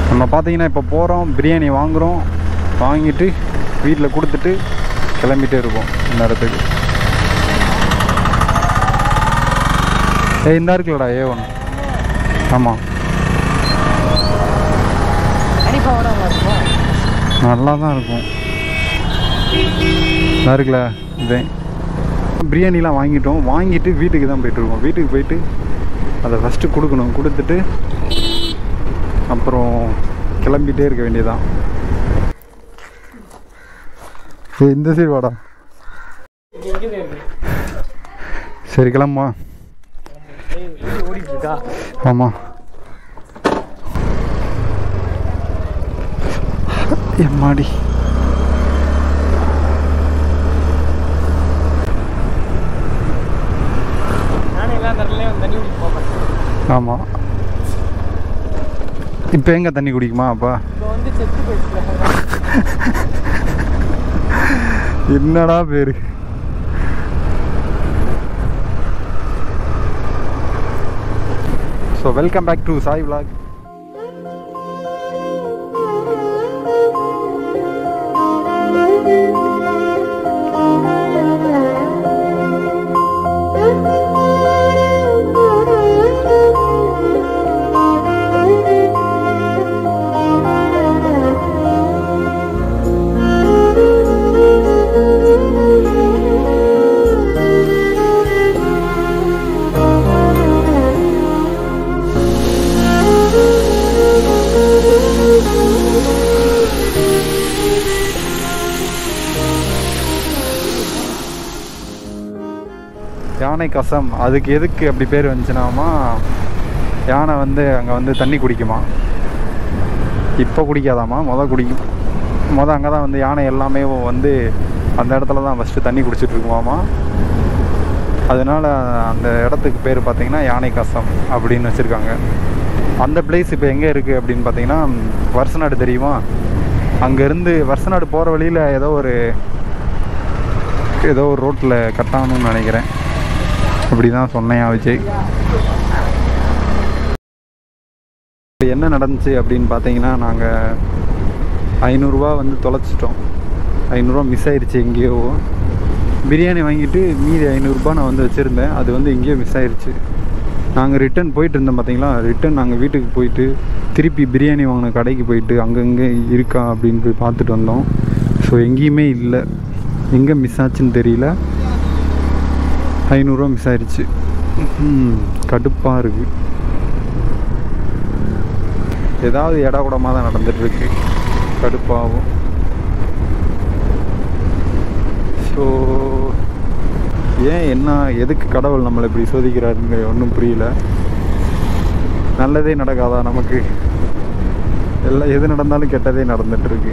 நம்ம பார்த்தீங்கன்னா இப்போ போகிறோம் பிரியாணி வாங்குகிறோம் வாங்கிட்டு வீட்டில் கொடுத்துட்டு கிளம்பிட்டே இருக்கோம் இந்த இடத்துக்கு ஏ இந்த இருக்குல்லடா ஏ ஒன் ஆமாம் கண்டிப்பாக இருக்கும் நல்லா தான் இருக்கும் இதா இருக்குல்ல இதே பிரியாணிலாம் வாங்கிட்டோம் வாங்கிட்டு வீட்டுக்கு தான் போயிட்டுருக்கோம் வீட்டுக்கு போயிட்டு அதை ஃபஸ்ட்டு கொடுக்கணும் கொடுத்துட்டு அப்புறம் கிளம்பிட்டே இருக்க வேண்டியதான் ஏய், இந்த சைடு வாடா சரி கிளம்புமா ஓடிட்டு இருக்கா ஆமாம் எம்மாடி நானே எல்லாம் அந்த இடத்துல வந்து தண்ணி குடிக்க போகிறேன் ஆமாம் இப்போ எங்கே தண்ணி குடிக்குமா அப்பா இப்போ வந்து செத்து போயிடுச்சு என்னடா பேரு so welcome back to Sai vlog யானை கசம் அதுக்கு எதுக்கு அப்படி பேர் வந்துச்சுனாமா யானை வந்து அங்கே வந்து தண்ணி குடிக்குமா இப்போ குடிக்காதாமா மொதல் குடிக்கும் மொதல் அங்கே தான் வந்து யானை எல்லாமே வந்து அந்த இடத்துல தான் ஃபஸ்ட்டு தண்ணி குடிச்சிட்டு இருக்குமாமா அதனால அந்த இடத்துக்கு பேர் பார்த்தீங்கன்னா யானை கசம் அப்படின்னு வச்சுருக்காங்க அந்த பிளேஸ் இப்போ எங்கே இருக்குது அப்படின்னு பார்த்தீங்கன்னா வருஷநாடு தெரியுமா அங்கேருந்து வருஷநாடு போகிற வழியில் ஏதோ ஒரு ஏதோ ஒரு ரோட்டில் கட்டாகணும்னு நினைக்கிறேன் அப்படி தான் சொன்னேன் விஜய் இப்ப என்ன நடந்துச்சு அப்படின்னு பார்த்தீங்கன்னா நாங்கள் ஐநூறுரூவா வந்து தொலைச்சிட்டோம் ஐநூறுரூவா மிஸ் ஆயிடுச்சு எங்கேயோ பிரியாணி வாங்கிட்டு மீதி ஐநூறுரூபா நான் வந்து வச்சுருந்தேன் அது வந்து எங்கேயோ மிஸ் ஆயிடுச்சு நாங்கள் ரிட்டர்ன் போயிட்டு இருந்தோம் பார்த்தீங்களா ரிட்டர்ன் நாங்கள் வீட்டுக்கு போயிட்டு திருப்பி பிரியாணி வாங்கின கடைக்கு போயிட்டு அங்கங்கே இருக்கா அப்படின்னு போய் பார்த்துட்டு வந்தோம் ஸோ எங்கேயுமே இல்லை எங்கே மிஸ் ஆச்சுன்னு தெரியல ஐநூறுரூவா மிஸ் ஆயிடுச்சு கடுப்பாக இருக்குது ஏதாவது இட கூடமாக தான் நடந்துட்டுருக்கு கடுப்பாகும் ஸோ ஏன் என்ன எதுக்கு கடவுள் நம்மளை இப்படி சோதிக்கிறாருன்னு ஒன்றும் புரியல நல்லதே நடக்காதா நமக்கு எல்லாம் எது நடந்தாலும் கெட்டதே நடந்துட்டுருக்கு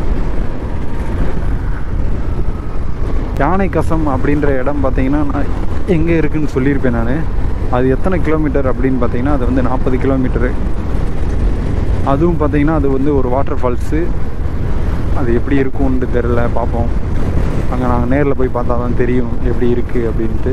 யானை கசம் அப்படின்ற இடம் பார்த்தீங்கன்னா நான் எங்கே இருக்குன்னு சொல்லியிருப்பேன் நான் அது எத்தனை கிலோமீட்டர் அப்படின்னு பார்த்தீங்கன்னா அது வந்து நாற்பது கிலோமீட்டரு அதுவும் பார்த்தீங்கன்னா அது வந்து ஒரு வாட்டர் ஃபால்ஸு அது எப்படி இருக்கும்னு தெரில பார்ப்போம் அங்கே நாங்கள் நேரில் போய் பார்த்தா தான் தெரியும் எப்படி இருக்குது அப்படின்ட்டு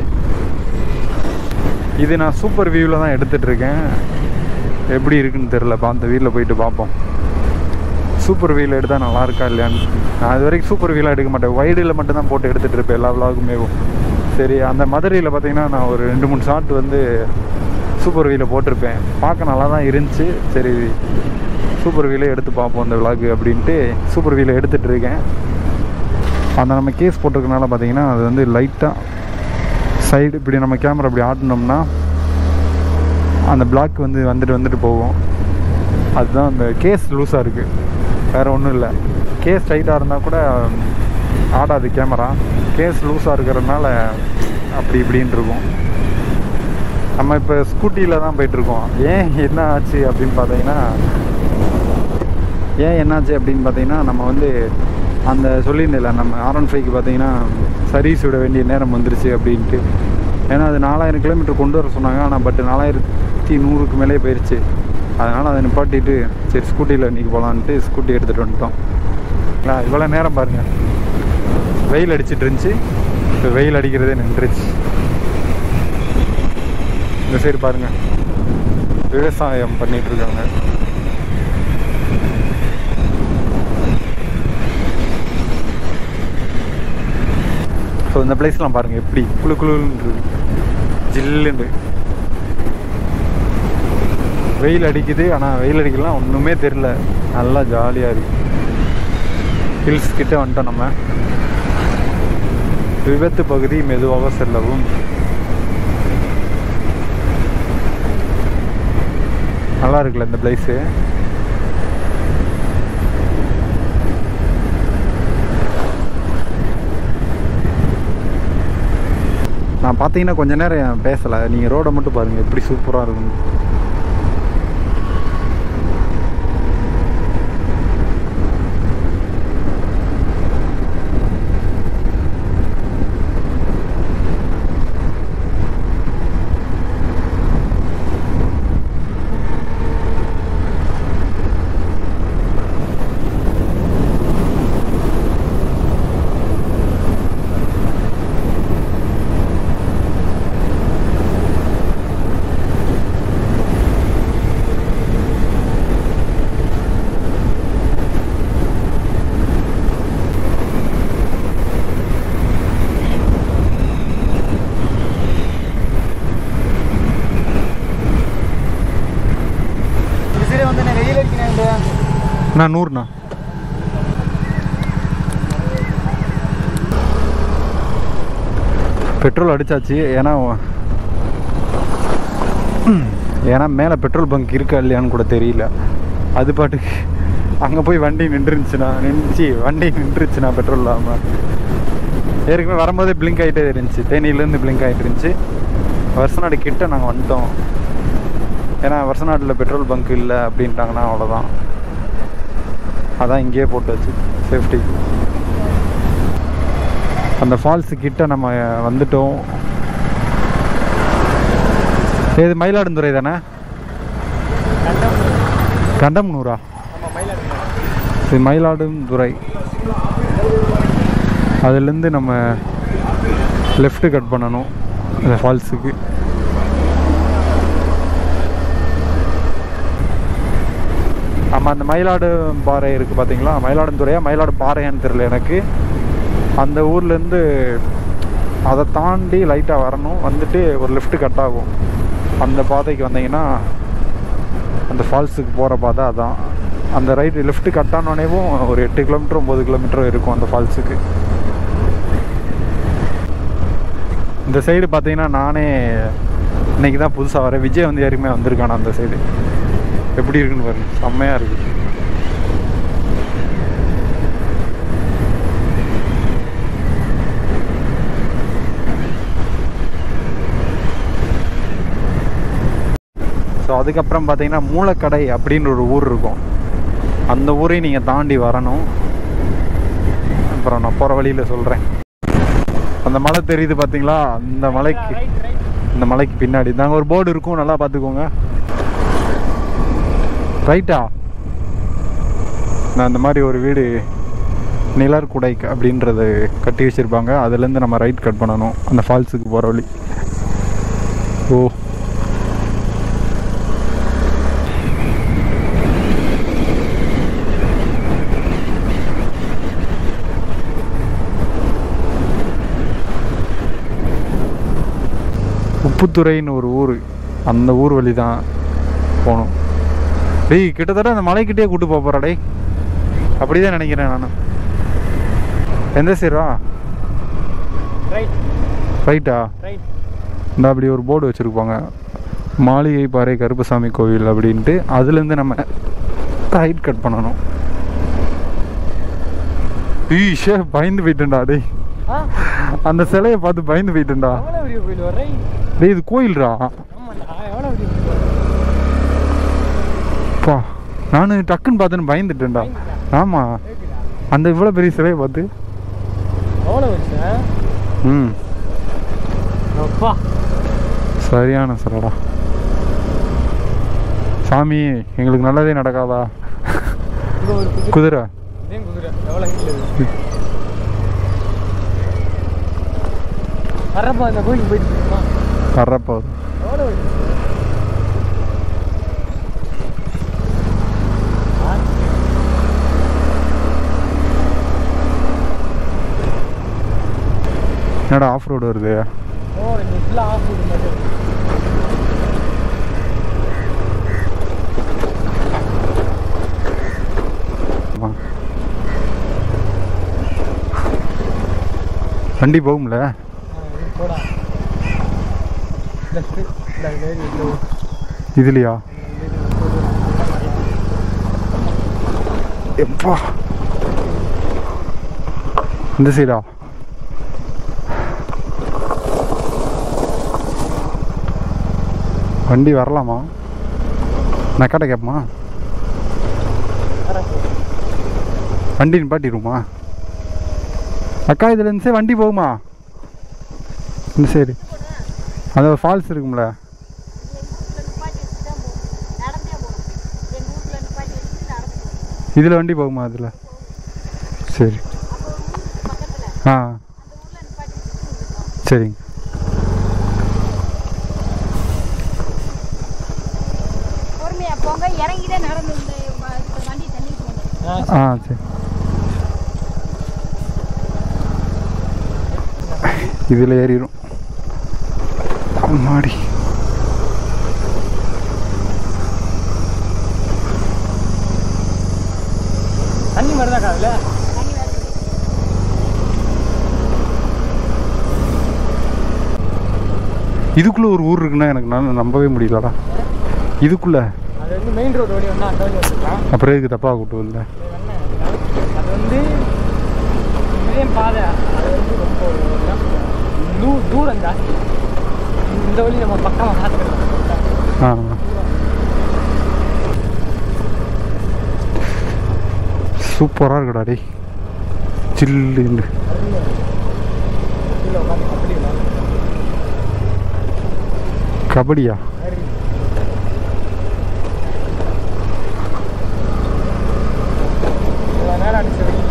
இது நான் சூப்பர் வியூவில் தான் எடுத்துகிட்ருக்கேன் எப்படி இருக்குன்னு தெரில பார்த்த வீட்டில் போயிட்டு பார்ப்போம் சூப்பர் வீல் எடுத்தால் நல்லா இருக்கா இல்லையான்னு நான் இது வரைக்கும் சூப்பர் வீலாக எடுக்க மாட்டேன் வைடில் மட்டும் தான் போட்டு எடுத்துகிட்டு இருப்பேன் எல்லா விலாகுமே சரி அந்த மதுரையில் பார்த்தீங்கன்னா நான் ஒரு ரெண்டு மூணு ஷாட் வந்து சூப்பர் வீலை போட்டிருப்பேன் பார்க்க நல்லா தான் இருந்துச்சு சரி சூப்பர் வீலே எடுத்து பார்ப்போம் அந்த விலாகு அப்படின்ட்டு சூப்பர் வீலை எடுத்துகிட்டு இருக்கேன் அந்த நம்ம கேஸ் போட்டிருக்கனால பார்த்தீங்கன்னா அது வந்து லைட்டாக சைடு இப்படி நம்ம கேமரா இப்படி ஆட்டினோம்னா அந்த பிளாக் வந்து வந்துட்டு வந்துட்டு போகும் அதுதான் அந்த கேஸ் லூஸாக இருக்குது வேறு ஒன்றும் இல்லை கேஸ் டைட்டாக இருந்தால் கூட ஆடாது கேமரா கேஸ் லூஸாக இருக்கிறதுனால அப்படி இப்படின்னு இருக்கும் நம்ம இப்போ ஸ்கூட்டியில் தான் போயிட்டுருக்கோம் ஏன் என்ன ஆச்சு அப்படின்னு பார்த்தீங்கன்னா ஏன் என்னாச்சு அப்படின்னு பார்த்தீங்கன்னா நம்ம வந்து அந்த சொல்லியிருந்தில்ல நம்ம ஆர் ஒன் ஃபைவ்க்கு பார்த்தீங்கன்னா சர்வீஸ் விட வேண்டிய நேரம் வந்துருச்சு அப்படின்ட்டு ஏன்னா அது நாலாயிரம் கிலோமீட்டர் கொண்டு வர சொன்னாங்க ஆனால் பட் நாலாயிரத்தி நூறுக்கு மேலே போயிடுச்சு அதனால் அதை நிப்பாட்டிட்டு சரி ஸ்கூட்டியில் இன்றைக்கி போகலான்ட்டு ஸ்கூட்டி எடுத்துகிட்டு வந்துட்டோம் இல்லை இவ்வளோ நேரம் பாருங்கள் வெயில் அடிச்சிட்டு இருந்துச்சு இப்போ வெயில் அடிக்கிறதே நின்றுச்சு இந்த சைடு பாருங்கள் விவசாயம் பண்ணிட்டு இருக்காங்க ஸோ இந்த பிளேஸ்லாம் பாருங்கள் எப்படி குளு குளுன்னு ஜில்லுண்டு வெயில் அடிக்குது ஆனால் வெயில் அடிக்கலாம் ஒன்றுமே தெரில நல்லா ஜாலியாக இருக்கு ஹில்ஸ் கிட்ட வந்துட்டோம் நம்ம விபத்து பகுதி மெதுவாக செல்லவும் நல்லா இருக்குல்ல இந்த பிளேஸு நான் பார்த்தீங்கன்னா கொஞ்ச நேரம் பேசலை நீங்கள் ரோடை மட்டும் பாருங்கள் எப்படி சூப்பராக இருக்கும் விசிறி வந்து நான் வெயில் அடிக்கிறேன் நான் நூறுண்ணா பெட்ரோல் அடிச்சாச்சு ஏன்னா ஏன்னா மேலே பெட்ரோல் பங்க் இருக்கா இல்லையான்னு கூட தெரியல அது பாட்டுக்கு அங்கே போய் வண்டி நின்றுருந்துச்சுன்னா நின்றுச்சு வண்டி நின்றுச்சுன்னா பெட்ரோல் இல்லாமல் ஏற்கனவே வரும்போதே பிளிங்க் ஆகிட்டே இருந்துச்சு தேனியிலேருந்து பிளிங்க் ஆகிட்டு இருந்துச்சு வருஷநாடு கிட்ட நாங்கள் வந்துட்டோம் ஏன்னா வருஷநாட்டில் பெட்ரோல் பங்க் இல்லை அப்படின்ட்டாங்கன்னா அவ்வளோதான் அதான் இங்கேயே போட்டு வச்சு சேஃப்டி அந்த ஃபால்ஸு கிட்ட நம்ம வந்துட்டோம் இது மயிலாடுதுறை தானே கண்டமனூரா ஆமாம் மயிலாடுதுறை இது மயிலாடுதுறை அதுலேருந்து நம்ம லெஃப்ட் கட் பண்ணணும் இந்த ஃபால்ஸுக்கு ஆமாம் அந்த மயிலாடு பாறை இருக்குது பார்த்தீங்களா மயிலாடுதுறையா மயிலாடு பாறையான்னு தெரியல எனக்கு அந்த ஊர்லேருந்து அதை தாண்டி லைட்டாக வரணும் வந்துட்டு ஒரு லெஃப்ட் கட் ஆகும் அந்த பாதைக்கு வந்தீங்கன்னா அந்த ஃபால்ஸுக்கு போகிற பாதை அதான் அந்த ரைட் லெஃப்ட் கட் ஆனோடனேவும் ஒரு எட்டு கிலோமீட்டர் ஒம்பது கிலோமீட்டர் இருக்கும் அந்த ஃபால்ஸுக்கு இந்த சைடு பார்த்தீங்கன்னா நானே இன்னைக்கு தான் புதுசாக வரேன் விஜய் வந்து யாருமே வந்திருக்கானா அந்த சைடு எப்படி இருக்குன்னு பாருங்க செம்மையாக இருக்கு ஸோ அதுக்கப்புறம் பார்த்தீங்கன்னா மூலக்கடை அப்படின்னு ஒரு ஊர் இருக்கும் அந்த ஊரையும் நீங்கள் தாண்டி வரணும் அப்புறம் நான் போகிற வழியில் சொல்கிறேன் அந்த மலை தெரியுது பார்த்தீங்களா அந்த மலைக்கு ரைட் ரைட் இந்த மலைக்கு பின்னாடி நாங்கள் ஒரு போர்டு இருக்கும் நல்லா பார்த்துக்கோங்க ரைட்டா நான் இந்த மாதிரி ஒரு வீடு நிலர் குடை அப்படின்றது கட்டி வச்சுருப்பாங்க அதுலேருந்து நம்ம ரைட் கட் பண்ணணும் அந்த ஃபால்ஸுக்கு போகிற வழி ஓ உப்புத்துறைன்னு ஒரு ஊர் அந்த ஊர் வழி தான் போகணும் டேய் கிட்டத்தட்ட அந்த மலைக்கிட்டே கூட்டு போக போகிறா டேய் அப்படி தான் நினைக்கிறேன் நான் எந்த சைடா ரைட் ரைட்டா ரைட் இந்த அப்படி ஒரு போர்டு வச்சுருப்பாங்க மாளிகை பாறை கருப்பசாமி கோவில் அப்படின்ட்டு அதுலேருந்து நம்ம ரைட் கட் பண்ணணும் ஈஷே பயந்து போயிட்டேன்டா டேய் ஆ அந்த சிலையை பார்த்து பயந்து போயிட்டேன்டா எவ்வளோ பெரிய கோயில் வர ரைட் டேய் இது கோயில்ரா ஆமாண்டா எவ்வளோ பெரிய கோயில் பா நான் டக்குன்னு பார்த்துன்னு பயந்துட்டேன்டா ஆமாம் கேக்குதா அந்த இவ்வளோ பெரிய சிலையை பார்த்து எவ்வளோ வச்சு ம் அப்பா சரியான சிலடா சாமி எங்களுக்கு நல்லதே நடக்காதா இங்கே ஒரு குதிரை குதிரை இதே குதிரை எவ்வளோ ஹைட்டில் இருக்கு வர்றப்போ அந்த கோயிலுக்கு போயிட்டு போயிருமா வர்றப்போ எவ்வளோ என்னடா ஆஃப் ரோடு வருது ஓ இந்த ஃபுல்லாக ஆஃப் இது மட்டும் வா. வண்டி போகும்ல ஆ, இது போடா லெஃப்ட் இந்த லேடி இந்த இதுலையா எப்பா இந்த சைடா வண்டி வரலாமா நக்காட்ட கேட்பமா வண்டி நிப்பாட்டிடுமா அக்கா இதுல இருந்து வண்டி போகுமா இந்த சைடு அந்த ஃபால்ஸ் இருக்கும்ல இதில் வண்டி போகுமா அதில் சரி ஆ சரிங்க பொறுமையா போங்க இறங்கிட்டே நடந்து இந்த வ- இந்த வண்டி தள்ளி போங்க ஆ ஆ சரி இதில் ஏறிடும் மாடி தண்ணி மாதிரி தான் காதுல தண்ணி வருது இதுக்குள்ளே ஒரு ஊர் இருக்குன்னா எனக்கு நான் நம்பவே முடியலடா இதுக்குள்ளே அது வந்து மெயின் ரோடு வழி ஒன்றா அந்த வழி வந்துருக்கான் அப்புறம் எதுக்கு தப்பாக கூட்டு வரல அது வந்து இதே பாதை அது வந்து ரொம்ப என்ன சொல்றது, தூ தூரம் ஜாஸ்தி இந்த வழி நம்ம பக்கமாக பார்த்துக்கலாம் ஆ சூப்பராக இருக்குடா டேய் சில்லுன்னு கீழே உட்காந்து அப்படி கபடியா இவ்வளோ நேரம் அடிச்ச வெயில்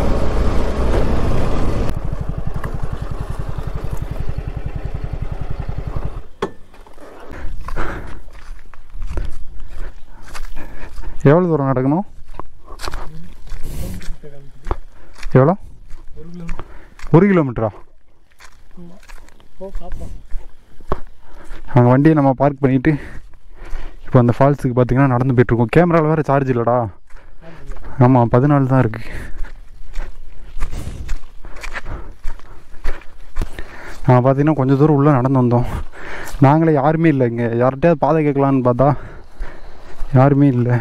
எவ்வளோ தூரம் நடக்கணும் எவ்வளோ ஒரு கிலோமீட்டர் ஒரு கிலோமீட்டரா போ பார்ப்போம் அங்கே வண்டியை நம்ம பார்க் பண்ணிட்டு இப்போ அந்த ஃபால்ஸுக்கு பார்த்தீங்கன்னா நடந்து போயிட்டுருக்கோம் கேமராவில் வேறு சார்ஜ் இல்லைடா ஆமாம் பதினாலு தான் இருக்குது நாங்கள் பார்த்தீங்கன்னா கொஞ்சம் தூரம் உள்ளே நடந்து வந்தோம் நாங்களே யாருமே இல்லை இங்கே யார்கிட்டயாவது பாதை கேட்கலான்னு பார்த்தா யாருமே இல்லை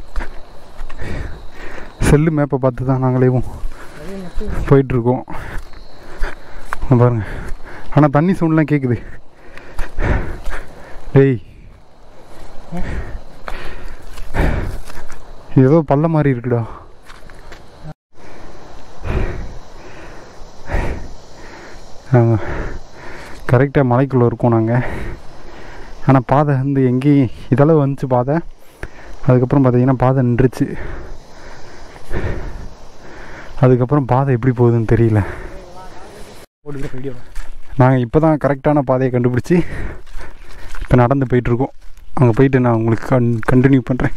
செல்லு மேப்பை பார்த்து தான் நாங்களேவும் போயிட்டுருக்கோம் இங்க பாருங்க ஆனால் தண்ணி சவுண்ட்லாம் கேட்குது டேய் ஏதோ பள்ள மாதிரி இருக்குடா கரெக்டாக மலைக்குள்ளே இருக்கோம் நாங்கள் ஆனால் பாதை வந்து எங்கேயும் இதளவு வந்துச்சு பாதை அதுக்கப்புறம் பார்த்தீங்கன்னா பாதை நின்றுச்சு அதுக்கப்புறம் பாதை எப்படி போகுதுன்னு தெரியல ஓடுகிற வீடியோ நாங்கள் இப்போ தான் கரெக்டான பாதையை கண்டுபிடிச்சி இப்போ நடந்து போயிட்டுருக்கோம் அங்கே போயிட்டு நான் உங்களுக்கு கன் கண்டினியூ பண்ணுறேன்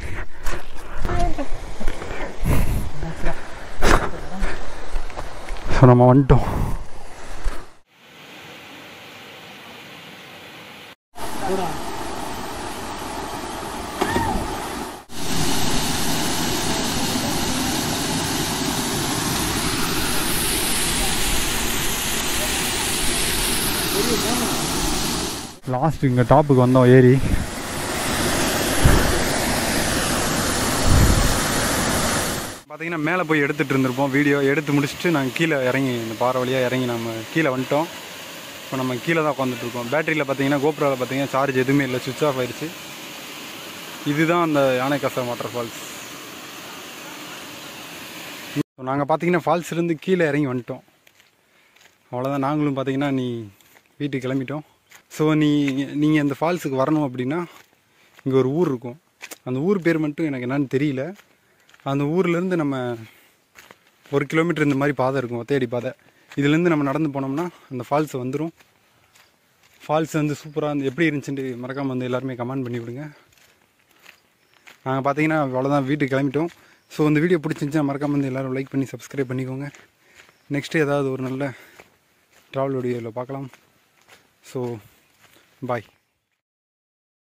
ஸோ நம்ம வந்துட்டோம் லாஸ்ட் இங்கே டாப்புக்கு வந்தோம் ஏறி பார்த்தீங்கன்னா மேலே போய் எடுத்துகிட்டு இருந்திருப்போம் வீடியோ எடுத்து முடிச்சுட்டு நாங்கள் கீழே இறங்கி இந்த பாறை வழியாக இறங்கி நம்ம கீழே வந்துட்டோம் இப்போ நம்ம கீழே தான் உட்காந்துட்டு இருக்கோம் பேட்டரியில் பார்த்தீங்கன்னா கோப்ராவில் பார்த்தீங்கன்னா சார்ஜ் எதுவுமே இல்லை சுவிட்ச் ஆஃப் ஆயிடுச்சு இதுதான் அந்த யானைக்காசம் வாட்டர் ஃபால்ஸ் நாங்கள் பார்த்தீங்கன்னா ஃபால்ஸ்லேருந்து கீழே இறங்கி வந்துட்டோம் அவ்வளோதான் நாங்களும் பார்த்தீங்கன்னா நீ வீட்டுக்கு கிளம்பிட்டோம் ஸோ நீ நீங்கள் அந்த ஃபால்ஸுக்கு வரணும் அப்படின்னா இங்கே ஒரு ஊர் இருக்கும் அந்த ஊர் பேர் மட்டும் எனக்கு என்னன்னு தெரியல அந்த ஊர்லேருந்து நம்ம ஒரு கிலோமீட்டர் இந்த மாதிரி பாதை இருக்கும் ஒத்தையடி பாதை இதுலேருந்து நம்ம நடந்து போனோம்னா அந்த ஃபால்ஸ் வந்துடும் ஃபால்ஸ் வந்து சூப்பராக இருந்து எப்படி இருந்துச்சுன்ட்டு மறக்காமல் வந்து எல்லாருமே கமெண்ட் பண்ணி விடுங்க நாங்கள் பார்த்தீங்கன்னா அவ்வளோதான் வீட்டுக்கு கிளம்பிட்டோம் ஸோ இந்த வீடியோ பிடிச்சிருந்துச்சா மறக்காம வந்து எல்லோரும் லைக் பண்ணி சப்ஸ்கிரைப் பண்ணிக்கோங்க நெக்ஸ்ட்டு ஏதாவது ஒரு நல்ல ட்ராவல் வீடியோவில் பார்க்கலாம் ஸோ பாய்